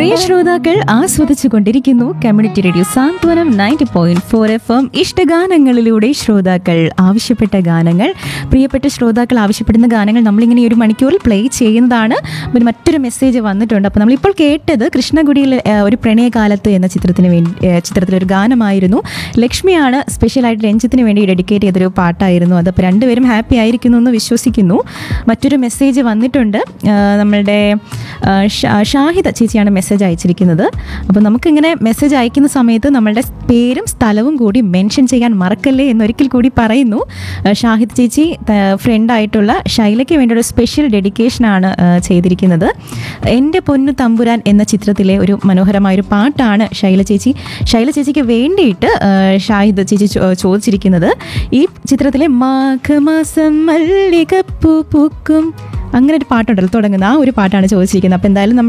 പ്രിയ ശ്രോതാക്കൾ ആസ്വദിച്ചു കൊണ്ടിരിക്കുന്നു community radio Santhwanam ninety point four F M ഇഷ്ടഗാനങ്ങളിലൂടെ ശ്രോതാക്കൾ ആവശ്യപ്പെട്ട ഗാനങ്ങൾ പ്രിയപ്പെട്ട ശ്രോതാക്കൾ ആവശ്യപ്പെടുന്ന ഗാനങ്ങൾ നമ്മളിങ്ങനെ ഒരു മണിക്കൂറിൽ പ്ലേ ചെയ്യുന്നതാണ് പിന്നെ മറ്റൊരു മെസ്സേജ് വന്നിട്ടുണ്ട് അപ്പോൾ നമ്മളിപ്പോൾ കേട്ടത് കൃഷ്ണഗുഡിയിലെ ആ, ഒരു പ്രണയകാലത്ത് എന്ന ചിത്രത്തിന് വേണ്ടി ആ, ചിത്രത്തിലെ ഒരു ഗാനമായിരുന്നു ലക്ഷ്മിയാണ് സ്പെഷ്യലായിട്ട് രഞ്ജിത്തിന് വേണ്ടി ഡെഡിക്കേറ്റ് ചെയ്തൊരു പാട്ടായിരുന്നു അത് അപ്പോൾ രണ്ടുപേരും ഹാപ്പി ആയിരിക്കുന്നു എന്ന് വിശ്വസിക്കുന്നു മറ്റൊരു മെസ്സേജ് വന്നിട്ടുണ്ട് ആ, നമ്മളുടെ ആ, ഷാ- ഷാഹിദ ചേച്ചിയാണ് മെസ്സേജ് അയച്ചിരിക്കുന്നത് അപ്പോൾ നമുക്കിങ്ങനെ മെസ്സേജ് അയക്കുന്ന സമയത്ത് നമ്മളുടെ പേരും സ്ഥലവും കൂടി മെൻഷൻ ചെയ്യാൻ മറക്കല്ലേ എന്നൊരിക്കൽ കൂടി പറയുന്നു ആ, ഷാഹിദ് ചേച്ചി ഫ്രണ്ടായിട്ടുള്ള ഷൈലയ്ക്ക് വേണ്ടി ഒരു സ്പെഷ്യൽ ഡെഡിക്കേഷനാണ് ആ, ചെയ്തിരിക്കുന്നത് എൻ്റെ പൊന്നു തമ്പുരാൻ എന്ന ചിത്രത്തിലെ ഒരു മനോഹരമായൊരു പാട്ടാണ് ശൈല ചേച്ചി ശൈല ചേച്ചിക്ക് വേണ്ടിയിട്ട് ആ, ഷാഹിദ് ചേച്ചി ചോ- ചോദിച്ചിരിക്കുന്നത് ഈ ചിത്രത്തിലെ മാഘമാസം മല്ലികപ്പൂ പൂക്കും അങ്ങനെ ഒരു പാട്ടുണ്ടല്ലോ തുടങ്ങുന്ന ആ ഒരു പാട്ടാണ് ചോദിച്ചിരിക്കുന്നത് അപ്പോൾ എന്തായാലും നമ്മൾ